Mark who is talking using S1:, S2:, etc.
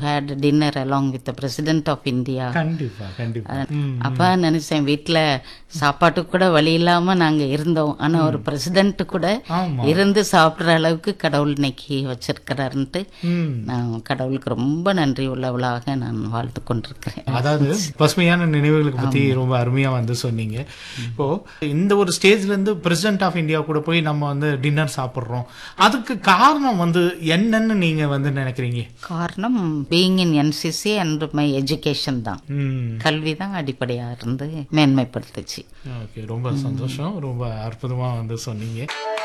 S1: had dinner along with the president of India.
S2: கண்டிப்பா கண்டிப்பா ம்.
S1: அப்ப நினைச்சேன் வீட்ல சாப்பாட்டுக்கு கூட வழி இல்லாம நாங்க இருந்தோம் ஆனா ஒரு பிரசிடென்ட் கூட
S2: ஆமா
S1: இருந்து சாப்பிடுற அளவுக்கு கடவுள் இன்னைக்கு வச்சிருக்கிறாருன்ட்டு
S2: ம்.
S1: நான் கடவுளுக்கு ரொம்ப நன்றி உள்ளவளாக நான் வாழ்த்து கொண்டிருக்கிறேன்
S2: அதாவது பசுமையான நினைவுகளுக்கு பத்தி ரொம்ப அருமையா வந்து சொன்னீங்க இப்போ இந்த ஒரு ஸ்டேஜ்ல இருந்து பிரசிடென்ட் ஆஃப் இந்தியா கூட போய் நம்ம வந்து டின்னர் சாப்பிடுறோம் அதுக்கு காரணம் வந்து என்னன்னு நீங்க வந்து நினைக்கிறீங்க
S1: காரணம் being in NCC and my education தான்
S2: ம்
S1: கல்வி தான் அடிப்படையா இருந்து மேன்மைப்படுத்துச்சு
S2: ஓகே ரொம்ப சந்தோஷம் ரொம்ப அற்புதமா வந்து சொன்னீங்க